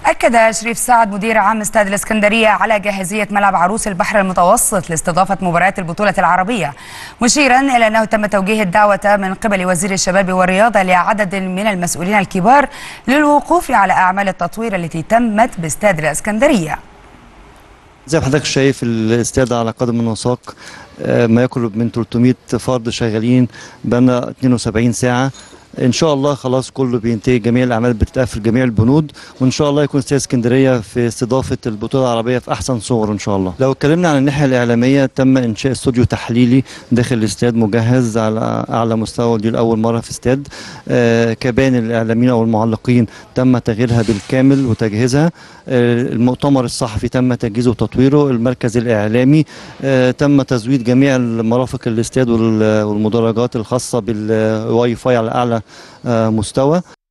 أكد شريف سعد مدير عام استاد الإسكندرية على جاهزية ملعب عروس البحر المتوسط لاستضافة مباريات البطولة العربية مشيرا إلى أنه تم توجيه الدعوة من قبل وزير الشباب والرياضة لعدد من المسؤولين الكبار للوقوف على أعمال التطوير التي تمت باستاد الإسكندرية زي ما حضرتك شايف الاستاد على قدم وساق آه، ما يقرب من 300 فرد شغالين بقالنا 72 ساعه ان شاء الله خلاص كله بينتهي جميع الاعمال بتتقفل جميع البنود وان شاء الله يكون استاد اسكندريه في استضافه البطوله العربيه في احسن صور ان شاء الله لو اتكلمنا عن الناحيه الاعلاميه تم انشاء استوديو تحليلي داخل الاستاد مجهز على اعلى مستوى دي لاول مره في استاد آه كبان الاعلاميين او المعلقين تم تغييرها بالكامل وتجهيزها آه المؤتمر الصحفي تم تجهيزه وتطويره المركز الاعلامي آه تم تزويد جميع المرافق الاستاد وال- والمدرجات الخاصه بالواي فاي على اعلى آه مستوى